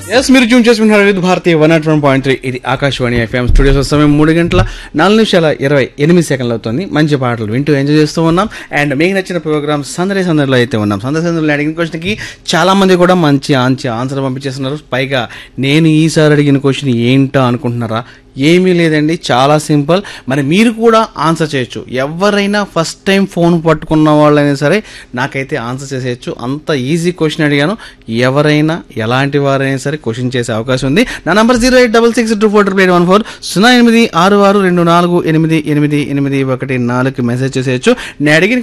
yes మీరు tune చేసుకుంటున్నారు with Bharati one nought one point three ఇది ఆకాశవాణి ఎఫ్ఎం స్టూడియోస్ సమయం మూడు గంటల నాలుగు నిమిషాల ఇరవై ఎనిమిది సెకండ్లు అవుతుంది మంచి పాటలు వింటూ ఎంజాయ్ చేస్తూ ఉన్నాం అండ్ మీకు నచ్చిన ప్రోగ్రామ్ సందడి సందడిలో అయితే ఉన్నాం సందడి సందడిలో అడిగిన క్వశ్చన్కి చాలా మంది కూడా మంచి మంచి ఆన్సర్ పంపించేస్తున్నారు పైగా నేను ఈసారి అడిగిన క్వశ్చన్ ఏంటో అనుకుంటున్నారా ఏమీ లేదండి చాలా సింపుల్ మరి మీరు కూడా ఆన్సర్ చేయొచ్చు ఎవరైనా ఫస్ట్ టైం ఫోన్ పట్టుకున్న వాళ్ళైనా సరే నాకైతే ఆన్సర్ చేసేయచ్చు అంత ఈజీ క్వశ్చన్ అడిగాను ఎవరైనా ఎలాంటి వారైనా సరే క్వశ్చన్ చేసే అవకాశం ఉంది నా number zero eight double six two four triple eight one four సున్నా ఎనిమిది ఆరు ఆరు రెండు నాలుగు ఎనిమిది ఎనిమిది ఎనిమిది ఒకటి నాలుగు మెసేజ్ చేసేయచ్చు నేను అడిగిన